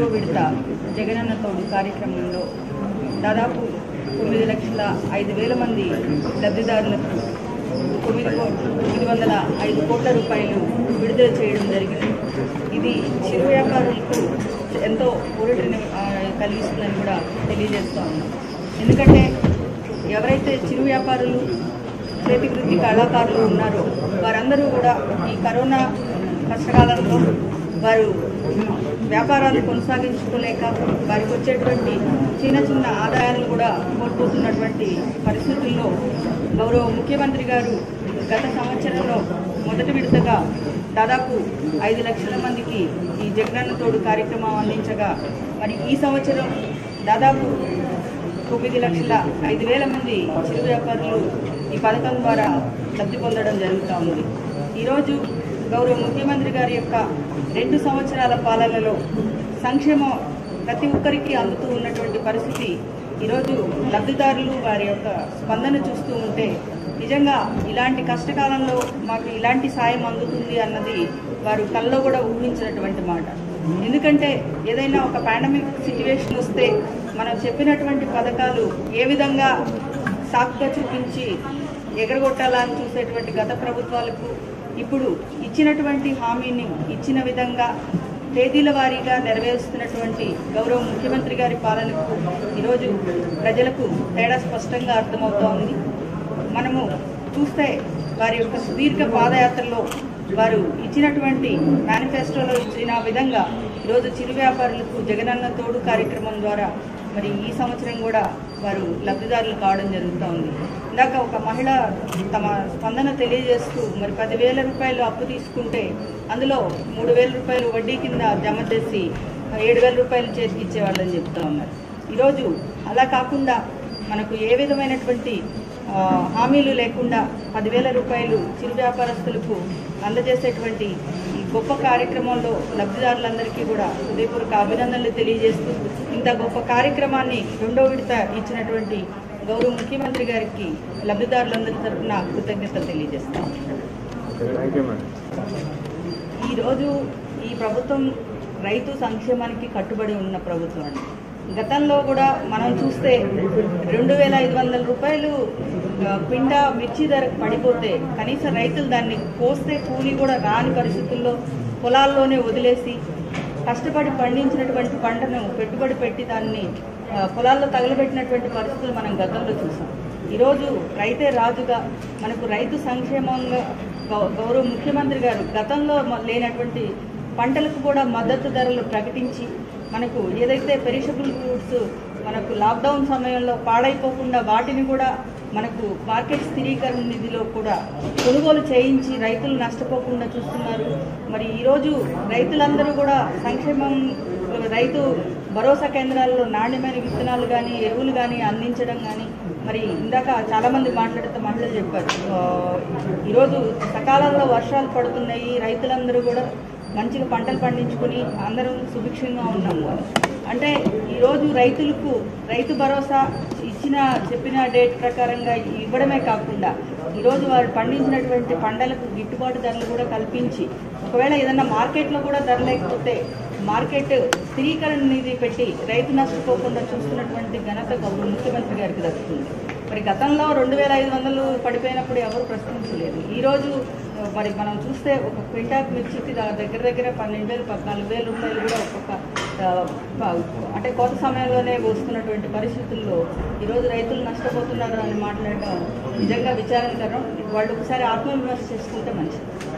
రెండవ విడత జగనన్న తోడు కార్యక్రమంలో దాదాపు తొమ్మిది లక్షల ఐదు వేల మంది లబ్ధిదారులకు తొమ్మిది కోట్ తొమ్మిది వందల ఐదు కోట్ల రూపాయలు విడుదల చేయడం జరిగింది ఇది చిరు వ్యాపారులకు ఎంతో ఊరటని ఆ, కలిగిస్తుందని కూడా తెలియజేస్తూ ఉన్నాం ఎందుకంటే ఎవరైతే చిరు వ్యాపారులు చేతి వృత్తి కళాకారులు ఉన్నారో వారందరూ కూడా ఈ కరోనా కష్టకాలంలో వారు వ్యాపారాలు కొనసాగించుకోలేక వారికి వచ్చేటువంటి చిన్న చిన్న ఆదాయాలను కూడా కోల్పోతున్నటువంటి పరిస్థితుల్లో గౌరవ ముఖ్యమంత్రి గారు గత సంవత్సరంలో మొదటి విడతగా దాదాపు ఐదు లక్షల మందికి ఈ జగనన్న తోడు కార్యక్రమం అందించగా మరి ఈ సంవత్సరం దాదాపు తొమ్మిది లక్షల ఐదు వేల మంది చిరు వ్యాపారులు ఈ పథకం ద్వారా లబ్ధి పొందడం జరుగుతూ ఉంది ఈరోజు గౌరవ ముఖ్యమంత్రి గారి యొక్క రెండు సంవత్సరాల పాలనలో సంక్షేమం ప్రతి ఒక్కరికి అందుతూ ఉన్నటువంటి పరిస్థితి ఈరోజు లబ్ధిదారులు వారి యొక్క స్పందన చూస్తూ ఉంటే నిజంగా ఇలాంటి కష్టకాలంలో మాకు ఇలాంటి సాయం అందుతుంది అన్నది వారు కల్లో కూడా ఊహించినటువంటి మాట ఎందుకంటే ఏదైనా ఒక పాండమిక్ సిచ్యువేషన్ వస్తే మనం చెప్పినటువంటి పథకాలు ఏ విధంగా సాకుగా చూపించి ఎగరగొట్టాలని చూసేటువంటి గత ప్రభుత్వాలకు ఇప్పుడు ఇచ్చినటువంటి హామీని ఇచ్చిన విధంగా తేదీల వారీగా నెరవేరుస్తున్నటువంటి గౌరవ ముఖ్యమంత్రి గారి పాలనకు ఈరోజు ప్రజలకు తేడా స్పష్టంగా అర్థమవుతోంది మనము చూస్తే వారి యొక్క సుదీర్ఘ పాదయాత్రలో వారు ఇచ్చినటువంటి మేనిఫెస్టోలో ఇచ్చిన విధంగా ఈరోజు చిరు వ్యాపారులకు జగనన్న తోడు కార్యక్రమం ద్వారా మరి ఈ సంవత్సరం కూడా వారు లబ్ధిదారులు కావడం జరుగుతూ ఉంది ఇందాక ఒక మహిళ తమ స్పందన తెలియజేస్తూ మరి పదివేల రూపాయలు అప్పు తీసుకుంటే అందులో మూడు వేల రూపాయలు వడ్డీ కింద జమ చేసి ఏడు వేల రూపాయలు చేతికి ఇచ్చేవాళ్ళని చెప్తూ ఉన్నారు ఈరోజు అలా కాకుండా మనకు ఏ విధమైనటువంటి ఆ, హామీలు లేకుండా పదివేల రూపాయలు చిరు వ్యాపారస్తులకు అందజేసేటువంటి ఈ గొప్ప కార్యక్రమంలో లబ్ధిదారులందరికీ కూడా హృదయపూర్వక అభినందనలు తెలియజేస్తూ ఇంత గొప్ప కార్యక్రమాన్ని రెండో విడత ఇచ్చినటువంటి గౌరవ ముఖ్యమంత్రి గారికి లబ్ధిదారులందరి తరఫున కృతజ్ఞతలు తెలియజేస్తాం థ్యాంక్ యూ మేడం ఈరోజు ఈ ప్రభుత్వం రైతు సంక్షేమానికి కట్టుబడి ఉన్న ప్రభుత్వం అండి గతంలో కూడా మనం చూస్తే రెండు వేల ఐదు వందల రూపాయలు ఆ, పిండ మిర్చి ధర పడిపోతే కనీసం రైతులు దాన్ని కోస్తే కూలి కూడా రాని పరిస్థితుల్లో పొలాల్లోనే వదిలేసి కష్టపడి పండించినటువంటి పంటను పెట్టుబడి పెట్టి దాన్ని ఆ, పొలాల్లో తగలబెట్టినటువంటి పరిస్థితులు మనం గతంలో చూసాం ఈరోజు రైతే రాజుగా మనకు రైతు సంక్షేమంగా గౌ- గౌరవ ముఖ్యమంత్రి గారు గతంలో మ- లేనటువంటి పంటలకు కూడా మద్దతు ధరలు ప్రకటించి మనకు ఏదైతే పెరిషబుల్ ఫ్రూట్స్ మనకు లాక్డౌన్ సమయంలో పాడైపోకుండా వాటిని కూడా మనకు మార్కెట్ స్థిరీకరణ నిధిలో కూడా కొనుగోలు చేయించి రైతులు నష్టపోకుండా చూస్తున్నారు మరి ఈరోజు రైతులందరూ కూడా సంక్షేమం రైతు భరోసా కేంద్రాల్లో నాణ్యమైన విత్తనాలు కానీ ఎరువులు కానీ అందించడం కానీ మరి ఇందాక చాలామంది మాట్లాడితే మహిళలు చెప్పారు ఆ, ఈరోజు సకాలంలో వర్షాలు పడుతున్నాయి రైతులందరూ కూడా మంచిగా పంటలు పండించుకుని అందరం సుభిక్షంగా ఉన్నాము అని అంటే ఈరోజు రైతులకు రైతు భరోసా ఇచ్చిన చెప్పిన డేట్ ప్రకారంగా ఇవ్వడమే కాకుండా ఈరోజు వారు పండించినటువంటి పంటలకు గిట్టుబాటు ధరలు కూడా కల్పించి ఒకవేళ ఏదైనా మార్కెట్లో కూడా ధర లేకపోతే మార్కెట్ స్థిరీకరణ నిధి పెట్టి రైతు నష్టపోకుండా చూస్తున్నటువంటి ఘనత గౌరవ ముఖ్యమంత్రి గారికి దక్కుతుంది మరి గతంలో రెండు వేల ఐదు వందలు పడిపోయినప్పుడు ఎవరు ప్రశ్నించలేదు ఈరోజు ఆ, మరి మనం చూస్తే ఒక క్వింటాక్ మిర్చికి దా- దగ్గర దగ్గర పన్నెండు వేలు పద్నాలుగు వేల రూపాయలు కూడా ఒక్కొక్క ఆ, ప- అంటే కొత్త సమయంలోనే వస్తున్నటువంటి పరిస్థితుల్లో ఈరోజు రైతులు నష్టపోతున్నారు అని మాట్లాడడం నిజంగా విచారణకరం వాళ్ళు ఒకసారి ఆత్మవిమర్శ చేసుకుంటే మంచిది